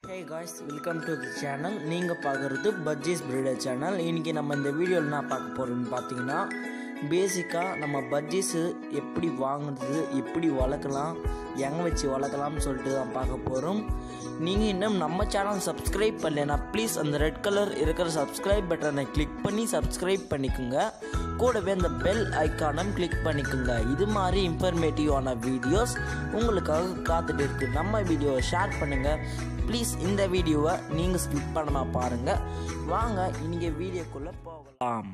hey guys welcome to the channel நீங்கள் பார்க்குறது பஜ்ஜீஸ் breeder channel இன்றைக்கி நம்ம இந்த வீடியோவில் என்ன பார்க்க போகிறோம்னு பார்த்தீங்கன்னா பேசிக்காக நம்ம பஜ்ஜீஸு எப்படி வாங்குறது எப்படி வளர்க்கலாம் எங்கே வச்சு வளர்க்கலாம்னு சொல்லிட்டு தான் பார்க்க போகிறோம் நீங்கள் இன்னும் நம்ம சேனல் சப்ஸ்கிரைப் பண்ணலைன்னா ப்ளீஸ் அந்த ரெட் கலர் இருக்கிற சப்ஸ்கிரைப் பட்டனை கிளிக் பண்ணி சப்ஸ்கிரைப் பண்ணிக்கோங்க கூடவே அந்த பெல் ஐக்கானும் கிளிக் பண்ணிக்கோங்க இது மாதிரி இன்ஃபர்மேட்டிவான வீடியோஸ் உங்களுக்காக காத்துட்டு இருக்கு நம்ம வீடியோவை ஷேர் பண்ணுங்கள் ப்ளீஸ் இந்த வீடியோவை நீங்கள் ஸ்கிப் பண்ணாமல் பாருங்கள் வாங்க இன்னைக்கு வீடியோக்குள்ளே போகலாம்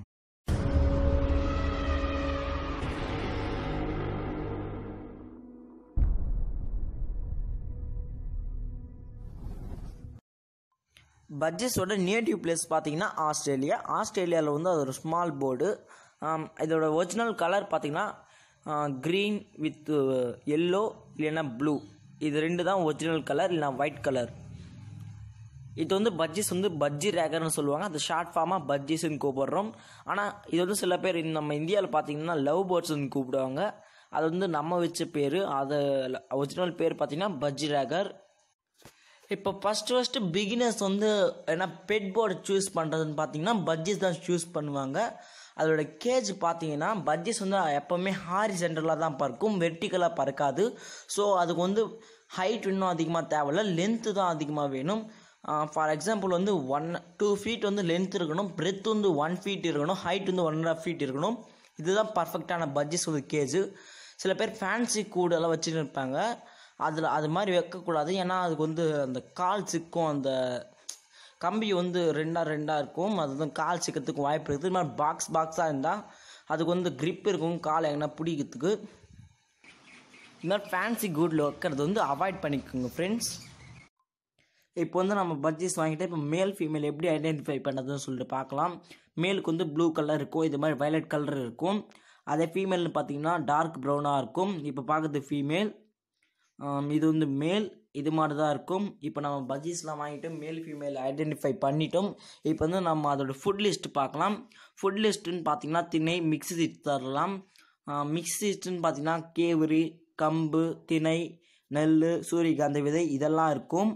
பட்ஜெட்ஸோட நேட்டிவ் பிளேஸ் பார்த்தீங்கன்னா ஆஸ்திரேலியா ஆஸ்திரேலியாவில் வந்து அது ஒரு ஸ்மால் போர்டு இதோட ஒரிஜினல் கலர் பார்த்தீங்கன்னா க்ரீன் வித் எல்லோ இல்லைன்னா ப்ளூ இது ரெண்டு தான் ஒரிஜினல் கலர் இல்லைனா ஒயிட் கலர் இது வந்து பஜ்ஜிஸ் வந்து பஜ்ஜி ரேகர்னு சொல்லுவாங்க அது ஷார்ட் ஃபார்மாக பஜ்ஜிஸ்ன்னு கூப்பிடுறோம் ஆனால் இது வந்து சில பேர் நம்ம இந்தியாவில் பார்த்தீங்கன்னா லவ் பேர்ட்ஸ்னு கூப்பிடுவாங்க அது வந்து நம்ம வச்ச பேர் அது ஒரிஜினல் பேர் பார்த்தீங்கன்னா பஜ்ஜி ரேகர் இப்போ ஃபஸ்ட்டு ஃபஸ்ட்டு பிகினர்ஸ் வந்து என்ன பெட் போர்டு சூஸ் பண்ணுறதுன்னு பார்த்தீங்கன்னா பட்ஜெஸ் தான் சூஸ் பண்ணுவாங்க அதோட கேஜ் பார்த்தீங்கன்னா பட்ஜெஸ் வந்து எப்போவுமே ஹாரி சென்டரில் தான் பறக்கும் வெர்டிக்கலாக பறக்காது ஸோ அதுக்கு வந்து ஹைட் இன்னும் அதிகமாக தேவையில்ல லென்த்து தான் அதிகமாக வேணும் ஃபார் எக்ஸாம்பிள் வந்து ஒன் டூ ஃபீட் வந்து லென்த் இருக்கணும் பிரெத் வந்து ஒன் ஃபீட் இருக்கணும் ஹைட் வந்து ஒன் அண்ட் ஆஃப் ஃபீட் இருக்கணும் இதுதான் பர்ஃபெக்டான பட்ஜெஸ் வந்து கேஜு சில பேர் ஃபேன்சி கூடெல்லாம் வச்சுட்டு இருப்பாங்க அதில் அது மாதிரி வைக்கக்கூடாது ஏன்னா அதுக்கு வந்து அந்த கால் சிக்கும் அந்த கம்பி வந்து ரெண்டாக ரெண்டாக இருக்கும் அது வந்து கால் சிக்கிறதுக்கு வாய்ப்பு இருக்குது இது மாதிரி பாக்ஸ் பாக்ஸாக இருந்தால் அதுக்கு வந்து க்ரிப் இருக்கும் கால் எங்கன்னா பிடிக்கிறதுக்கு இந்த மாதிரி ஃபேன்சி குட்டில் வைக்கிறது வந்து அவாய்ட் பண்ணிக்கோங்க ஃப்ரெண்ட்ஸ் இப்போ வந்து நம்ம பட்ஜெட்ஸ் வாங்கிட்டு இப்போ மேல் ஃபீமேல் எப்படி ஐடென்டிஃபை பண்ணுறதுன்னு சொல்லிட்டு பார்க்கலாம் மேலுக்கு வந்து ப்ளூ கலர் இருக்கும் இது மாதிரி வயலட் கலர் இருக்கும் அதே ஃபீமேல்னு பார்த்தீங்கன்னா டார்க் ப்ரௌனாக இருக்கும் இப்போ பார்க்குறது ஃபீமேல் இது வந்து மேல் இது மாதிரி தான் இருக்கும் இப்போ நம்ம பஜ்ஜீஸ்லாம் வாங்கிட்டு மேல் ஃபீமேல் ஐடென்டிஃபை பண்ணிட்டோம் இப்போ வந்து நம்ம அதோட ஃபுட் லிஸ்ட் பார்க்கலாம் ஃபுட் லிஸ்ட்டுன்னு பார்த்தீங்கன்னா திணை மிக்ஸ் தரலாம் மிக்ஸ் லிஸ்ட்டுன்னு பார்த்தீங்கன்னா கேவரி கம்பு திணை நெல் சூரியகாந்த விதை இதெல்லாம் இருக்கும்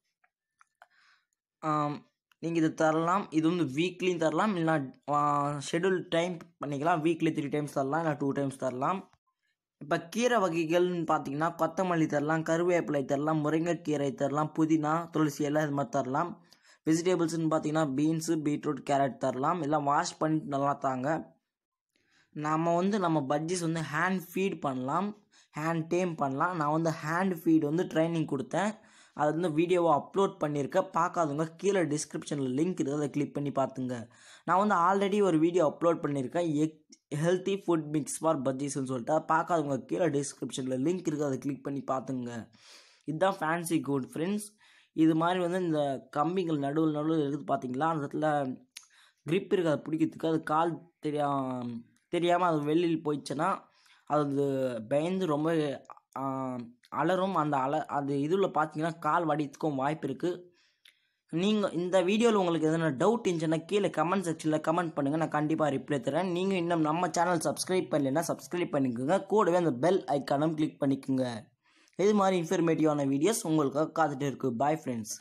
நீங்கள் இது தரலாம் இது வந்து வீக்லியும் தரலாம் இல்லைனா ஷெடியூல் டைம் பண்ணிக்கலாம் வீக்லி த்ரீ டைம்ஸ் தரலாம் இல்லை டூ டைம்ஸ் தரலாம் இப்போ கீரை வகைகள்னு பார்த்தீங்கன்னா கொத்தமல்லி தரலாம் கருவேப்பிலை தரலாம் முருங்கைக்கீரை தரலாம் புதினா துளசி எல்லாம் இது மாதிரி தரலாம் வெஜிடபிள்ஸ்னு பார்த்தீங்கன்னா பீன்ஸு பீட்ரூட் கேரட் தரலாம் எல்லாம் வாஷ் பண்ணிட்டு நல்லா தாங்க நம்ம வந்து நம்ம பட்ஜெட்ஸ் வந்து ஹேண்ட் ஃபீட் பண்ணலாம் ஹேண்ட் டேம் பண்ணலாம் நான் வந்து ஹேண்ட் ஃபீட் வந்து ட்ரைனிங் கொடுத்தேன் அது வந்து வீடியோவை அப்லோட் பண்ணியிருக்கேன் பார்க்காதவங்க கீழே டிஸ்கிரிப்ஷனில் லிங்க் இருக்குது அதை கிளிக் பண்ணி பார்த்துங்க நான் வந்து ஆல்ரெடி ஒரு வீடியோ அப்லோட் பண்ணியிருக்கேன் egg healthy food mix for பஜ்ஜீஸ்னு சொல்லிட்டு அதை பார்க்காதவங்க கீழே டிஸ்கிரிப்ஷனில் லிங்க் இருக்குது அதை கிளிக் பண்ணி பார்த்துங்க இதுதான் ஃபேன்சி குட் ஃப்ரெண்ட்ஸ் இது மாதிரி வந்து இந்த கம்பிகள் நடுவில் நடுவில் இருக்குது பார்த்தீங்களா அந்த இடத்துல க்ரிப் இருக்குது அதை பிடிக்கிறதுக்கு அது கால் தெரியா தெரியாமல் அது வெளியில் போயிடுச்சுன்னா அது பயந்து ரொம்ப அலரும் அந்த அல அது இதில் பார்த்தீங்கன்னா கால் வடித்துக்கும் வாய்ப்பு இருக்குது நீங்கள் இந்த வீடியோவில் உங்களுக்கு எதனா டவுட் இருந்துச்சுன்னா கீழே கமெண்ட் செக்ஷனில் கமெண்ட் பண்ணுங்கள் நான் கண்டிப்பாக ரிப்ளை தரேன் நீங்கள் இன்னும் நம்ம சேனல் சப்ஸ்கிரைப் பண்ணலைன்னா சப்ஸ்கிரைப் பண்ணிக்கோங்க கூடவே அந்த பெல் ஐக்கானும் கிளிக் பண்ணிக்கோங்க இது மாதிரி இன்ஃபர்மேட்டிவான வீடியோஸ் உங்களுக்காக காத்துட்டு இருக்குது பாய் ஃப்ரெண்ட்ஸ்